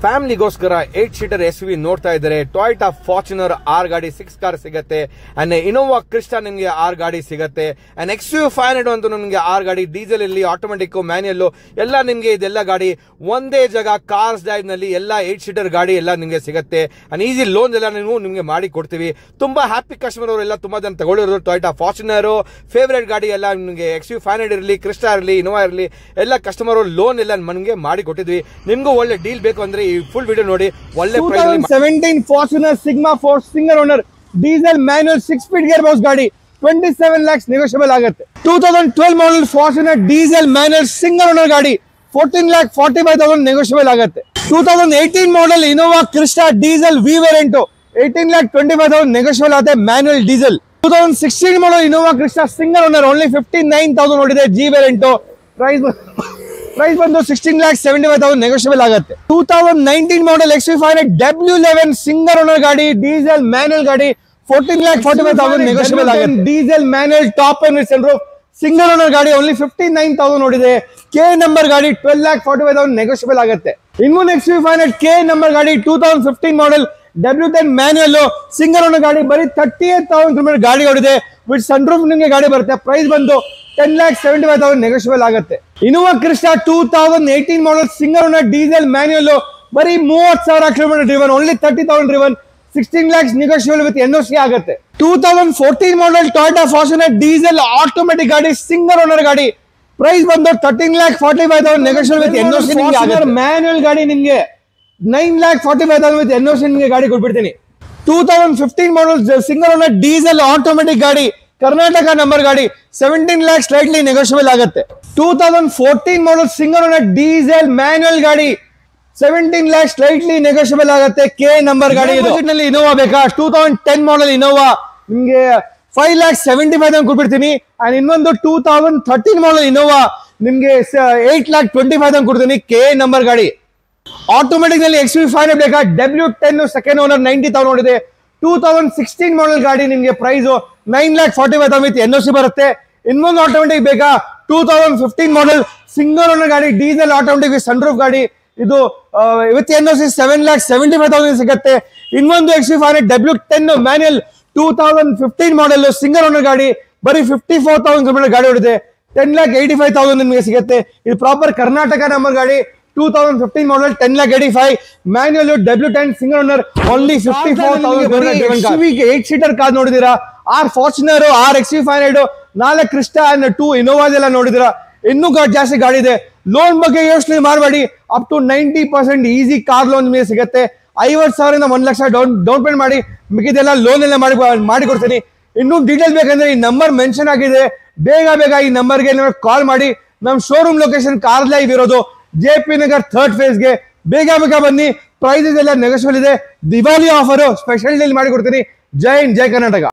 ಫ್ಯಾಮಿಲಿಗೋಸ್ಕರ eight seater S V ನೋಡ್ತಾ ಇದ್ದಾರೆ Toyota Fortuner ಆರ್ ಗಾಡಿ ಸಿಕ್ಸ್ ಕಾರ್ ಸಿಗತ್ತೆ ಅಂಡ್ ಇನೋವಾ ಕ್ರಿಸ್ಟಾ ನಿಮಗೆ ಆರ್ ಗಾಡಿ ಸಿಗತ್ತೆ and X U five hundred ಅಂತ ನಿಮಗೆ ಆರ್ ಗಾಡಿ ಡೀಸೆಲ್ ಇಲ್ಲಿ ಆಟೋಮೆಟಿಕ್ ಮ್ಯಾನ್ಯಲ್ ಎಲ್ಲ ನಿಮಗೆ ಇದೆಲ್ಲ ಗಾಡಿ ಒಂದೇ ಜಾಗ ಕಾರ್ಸ್ ಡ್ರೈವ್ ನಲ್ಲಿ ಎಲ್ಲ ಏಟ್ ಸೀಟರ್ ಗಾಡಿ ಎಲ್ಲ ನಿಮಗೆ ಸಿಗತ್ತೆ ಅಂಡ್ ಈಸಿ ಲೋನ್ ಎಲ್ಲ ನೀವು ನಿಮಗೆ ಮಾಡಿ ಕೊಡ್ತೀವಿ ತುಂಬಾ ಹ್ಯಾಪಿ ಕಸ್ಟಮರ್ ಅವರೆಲ್ಲ ತುಂಬಾ ಜನ ತಗೊಳ್ಳಿರೋದು ಟೊಯೋಟಾ ಫಾರ್ಚುನರ್ ಫೇವರೇಟ್ ಗಾಡಿ ಎಲ್ಲ ನಿಮಗೆ ಎಕ್ಸ್ ಯು ಫೈವ್ ಹಂಡ್ರೆಡ್ ಇರಲಿ ಕ್ರಿಸ್ಟಾ ಇರಲಿ ಇನೋವಾ ಇರಲಿ ಎಲ್ಲ ಕಸ್ಟಮರ್ ಲೋನ್ ಎಲ್ಲ ನಮಗೆ ಮಾಡಿ ಕೊಟ್ಟಿದ್ವಿ ನಿಮ್ಗೂ ಒಳ್ಳೆ ಡೀಲ್ ಬೇಕು ಅಂದ್ರೆ ಈ ಫುಲ್ ವಿಡಿಯೋ ನೋಡಿ ಒಳ್ಳೆ price 2017 Fortuner Sigma Force single owner diesel manual 6 speed gearbox ಗಾಡಿ 27 lakhs negotiable ಆಗುತ್ತೆ 2012 model Fortuner diesel manual single owner ಗಾಡಿ 14 lakh 45000 negotiable ಆಗುತ್ತೆ 2018 model Innova Crista diesel V variant 18 lakh 25000 negotiable ಆಗುತ್ತೆ manual diesel 2016 model Innova Crista single owner only 59000 ನೋಡಿದೆ G variant price price ಬಂದು sixteen lakh seventy five thousand negotiable ಆಗುತ್ತೆ two thousand nineteen model X five hundred W eleven single owner ಗಾಡಿ diesel manual ಗಾಡಿ fourteen lakh forty five thousand negotiable ಆಗುತ್ತೆ diesel manual top and Santro single owner ಗಾಡಿ only fifty nine thousand ನೋಡಿದೆ K number ಗಾಡಿ twelve lakh forty five thousand negotiable ಆಗುತ್ತೆ ಇನ್ನು X five hundred K number ಗಾಡಿ two thousand fifteen model W ten manual single owner ಗಾಡಿ ಬರೀ thirty eight thousand kilometre ಗಾಡಿ ಹೊಡಿದೆ with sunroof ನಿಮಗೆ ಗಾಡಿ ಬರುತ್ತೆ ಪ್ರೈಸ್ ಬಂದು ten lakh seventy five thousand negotiable ಆಗುತ್ತೆ Innova Crysta two thousand eighteen model single owner diesel manual ಬರೀ ಮೂವತ್ತು ಸಾವಿರ kilometre driven only thirty thousand driven sixteen lakhs negotiable with N C ಆಗುತ್ತೆ two thousand fourteen model Toyota Fortuner diesel automatic ಗಾಡಿ single owner ಗಾಡಿ price ಬಂದು thirteen lakh forty five thousand negotiable with N C manual ಗಾಡಿ ನಿಮಗೆ nine lakh forty five thousand with N C ನಿಮಗೆ ಗಾಡಿ ಕೊಟ್ಬಿಡ್ತೀನಿ two thousand fifteen model single owner diesel automatic ಗಾಡಿ Karnataka number ಗಾಡಿ ಸೆವೆಂಟೀನ್ ಲ್ಯಾಕ್ ಸ್ಲೈಟ್ಲಿ ನೆಗೋಷಿಯಬಲ್ ಆಗುತ್ತೆ two thousand fourteen model single owner diesel manual ಗಾಡಿ seventeen lakh slightly negotiable ಆಗುತ್ತೆ ಕೆ ನಂಬರ್ ಗಾಡಿ ನಲ್ಲಿ ಇನೋವಾ ಬೇಕಾ two thousand ten model Innova ನಿಮಗೆ five lakh seventy five ತನಕ ಕೊಟ್ಬಿಡ್ತೀನಿ ಅಂಡ್ ಇನ್ನೊಂದು two thousand thirteen model Innova ನಿಮಗೆ ಏಟ್ ಲ್ಯಾಕ್ ಟ್ವೆಂಟಿ ಫೈವ್ ತನಕ ಕೊಡ್ತೀನಿ ಕೆ ನಂಬರ್ ಗಾಡಿ ಆಟೋಮೆಟಿಕ್ ನಲ್ಲಿ ಎಕ್ಸ್ ವಿ ಫೈವ್ ಬೇಕಾ W ten second owner ninety thousand ನೋಡಿದೆ ಟೂ ತೌಸಂಡ್ ಸಿಕ್ಸ್ಟೀನ್ ಮಾಡಲ್ ಗಾಡಿ ನಿಮಗೆ price nine lakh forty five thousand N C ಬರುತ್ತೆ ಇನ್ನೊಂದು ಆಟೋಮೆಟಿಕ್ ಬೇಕಾ two thousand fifteen model single owner ಗಾಡಿ ಡೀಸೆಲ್ ಆಟೋಮೆಟಿಕ್ ಸನ್ರೂಫ್ ಗಾಡಿ ಇದು with N C seven lakh seventy five thousand ಸಿಗುತ್ತೆ ಇನ್ನೊಂದು X V five W ten manual two thousand fifteen model single owner ಗಾಡಿ ಬರೀ ಫಿಫ್ಟಿ ಫೋರ್ ತೌಸಂಡ್ ಕಿಲೋಮೀಟರ್ ಗಾಡಿ ಹೊಡಿದೆ ten lakh eighty five thousand ನಿಮಗೆ ಸಿಗುತ್ತೆ ಇದು ಪ್ರಾಪರ್ ಕರ್ನಾಟಕ ನಂಬರ್ ಗಾಡಿ two thousand fifteen model ten lakh eighty five manual W ten single owner only fifty four thousand eight seater car ನೋಡಿದಿರಾ ಆರ್ ಫಾರ್ಚುನರ್ ಆರ್ ಎಕ್ಸ್ ಫೈವ್ ಹಂಡ್ರೆಡ್ ನಾಲ್ಕು ಕ್ರಿಸ್ಟಾ ಅಂಡ್ ಟೂ ಇನೋವಾಸ್ ಎಲ್ಲ ನೋಡಿದಿರಾ ಇನ್ನೂ ಗಾ- ಜಾಸ್ತಿ ಗಾಡಿ ಇದೆ ಲೋನ್ ಬಗ್ಗೆ ಯೋಚನೆ ಮಾಡಬೇಡಿ up to ninety percent easy car loan ನಿಮಗೆ ಸಿಗುತ್ತೆ ಐವತ್ತು ಸಾವಿರದಿಂದ ಒಂದು ಲಕ್ಷ ಡೌನ್ ಡೌನ್ ಪೇಮೆಂಟ್ ಮಾಡಿ ಮಿಕ್ಕಿದೆಲ್ಲ ಲೋನ್ ಎಲ್ಲ ಮಾಡಿ ಮಾಡಿ ಕೊಡ್ತೀನಿ ಇನ್ನೂ ಡೀಟೇಲ್ಸ್ ಬೇಕಂದ್ರೆ ಈ ನಂಬರ್ ಮೆನ್ಷನ್ ಆಗಿದೆ ಬೇಗ ಬೇಗ ಈ ನಂಬರ್ಗೆ ಕಾಲ್ ಮಾಡಿ ನಮ್ಮ ಶೋರೂಮ್ ಲೊಕೇಶನ್ ಕಾರ್ ಲೈವ್ ಇರೋದು ಜೆ ಪಿ ನಗರ್ ಥರ್ಡ್ ಫೇಸ್ಗೆ ಬೇಗ ಬೇಗ ಬನ್ನಿ ಪ್ರೈಸಸ್ ಎಲ್ಲ ನೆಗೋಷಿಯಬಲ್ ಇದೆ ದಿವಾಲಿ ಆಫರ್ ಸ್ಪೆಷಲ್ ಡೀಲ್ ಮಾಡಿ ಕೊಡ್ತೀನಿ ಜೈ ಹಿಂದ್ ಜೈ ಕರ್ನಾಟಕ